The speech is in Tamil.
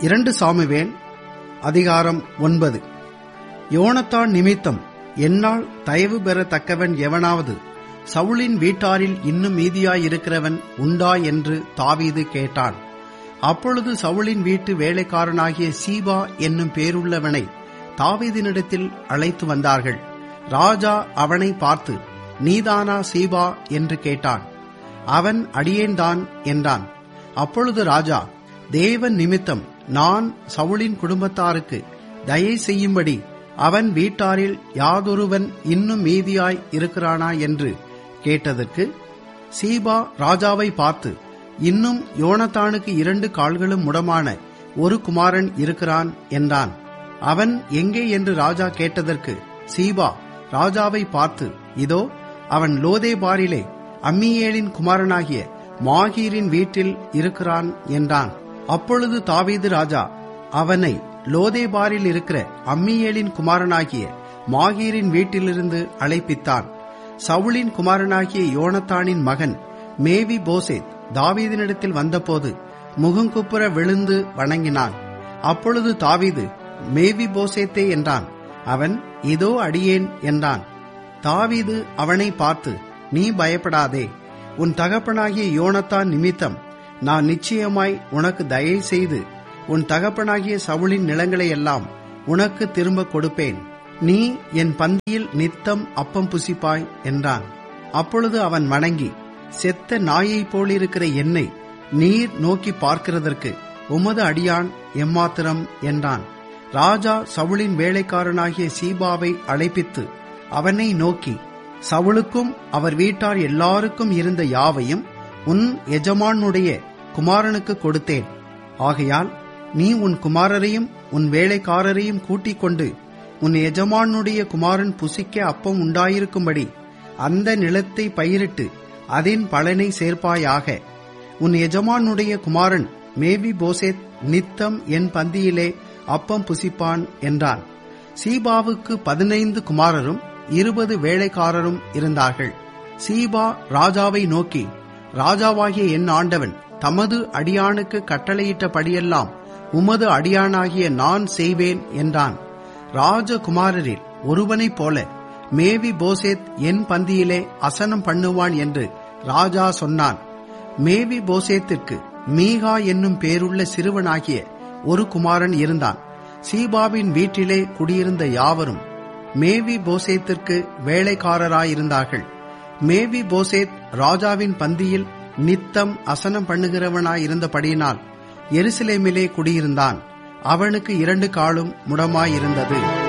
இரண்டு சாமுவேல் அதிகாரம் ஒன்பது யோனத்தான் நிமித்தம் என்னால் தயவு பெறத்தக்கவன் எவனாவது சவுலின் வீட்டாரில் இன்னும் மீதியாயிருக்கிறவன் உண்டா என்று தாவீது கேட்டான் அப்பொழுது சவுலின் வீட்டு வேலைக்காரனாகிய சீபா என்னும் பேருள்ளவனை தாவீதினிடத்தில் அழைத்து வந்தார்கள் ராஜா அவனை பார்த்து நீதானா சீபா என்று கேட்டான் அவன் அடியேன்தான் என்றான் அப்பொழுது ராஜா தேவன் நிமித்தம் நான் சவுலின் குடும்பத்தாருக்கு தயை செய்யும்படி அவன் வீட்டாரில் யாதொருவன் இன்னும் மீதியாய் இருக்கிறானா என்று கேட்டதற்கு சீபா ராஜாவை பார்த்து இன்னும் யோனத்தானுக்கு இரண்டு கால்களும் முடமான ஒரு குமாரன் இருக்கிறான் என்றான் அவன் எங்கே என்று ராஜா கேட்டதற்கு சீபா ராஜாவை பார்த்து இதோ அவன் லோதேபாரிலே அம்மியேலின் குமாரனாகிய மாகீரின் வீட்டில் இருக்கிறான் என்றான் அப்பொழுது தாவீது ராஜா அவனை லோதேபாரில் இருக்கிற அம்மியேலின் குமாரனாகிய மாகீரின் வீட்டிலிருந்து அழைப்பித்தான் சவுலின் குமாரனாகிய யோனத்தானின் மகன் மேவி போசேத் தாவீதினிடத்தில் வந்தபோது முகங்குப்புற விழுந்து வணங்கினான் அப்பொழுது தாவீது மேவி போசேத்தே என்றான் அவன் இதோ அடியேன் என்றான் தாவீது அவனை பார்த்து நீ பயப்படாதே உன் தகப்பனாகிய யோனத்தான் நிமித்தம் நான் நிச்சயமாய் உனக்கு தயை செய்து உன் தகப்பனாகிய சவுளின் நிலங்களை எல்லாம் உனக்கு திரும்ப கொடுப்பேன் நீ என் பந்தியில் நித்தம் அப்பம் புசிப்பாய் என்றான் அப்பொழுது அவன் வணங்கி செத்த நாயைப் போலிருக்கிற என்னை நீர் நோக்கி பார்க்கிறதற்கு உமது அடியான் எம்மாத்திரம் என்றான் ராஜா சவுளின் வேலைக்காரனாகிய சீபாவை அழைப்பித்து அவனை நோக்கி சவுளுக்கும் அவர் வீட்டார் எல்லாருக்கும் இருந்த யாவையும் உன் எஜமானுடைய குமாரனுக்கு கொடுத்தேன் ஆகையால் நீ உன் குமாரரையும் உன் வேலைக்காரரையும் கூட்டிக் கொண்டு உன் எஜமானுடைய குமாரன் புசிக்க அப்பம் உண்டாயிருக்கும்படி அந்த நிலத்தை பயிரிட்டு அதன் பலனை சேர்ப்பாயாக உன் எஜமானுடைய குமாரன் மேவி போசேத் நித்தம் என் பந்தியிலே அப்பம் புசிப்பான் என்றான் சீபாவுக்கு பதினைந்து குமாரரும் இருபது வேலைக்காரரும் இருந்தார்கள் சீபா ராஜாவை நோக்கி ராஜாவாகிய என் ஆண்டவன் தமது அடியானுக்கு கட்டளையிட்டபடியெல்லாம் உமது அடியானாகிய நான் செய்வேன் என்றான் ராஜகுமாரரில் ஒருவனைப் போல மேவி போசேத் என் பந்தியிலே அசனம் பண்ணுவான் என்று ராஜா சொன்னான் மேவி போசேத்திற்கு மீகா என்னும் பேருள்ள சிறுவனாகிய ஒரு குமாரன் இருந்தான் சீபாவின் வீட்டிலே குடியிருந்த யாவரும் மேவி போசேத்திற்கு வேலைக்காரராயிருந்தார்கள் மேவி போசேத் ராஜாவின் பந்தியில் நித்தம் அசனம் பண்ணுகிறவனாயிருந்தபடியினால் எருசலேமிலே குடியிருந்தான் அவனுக்கு இரண்டு காலும் முடமாயிருந்தது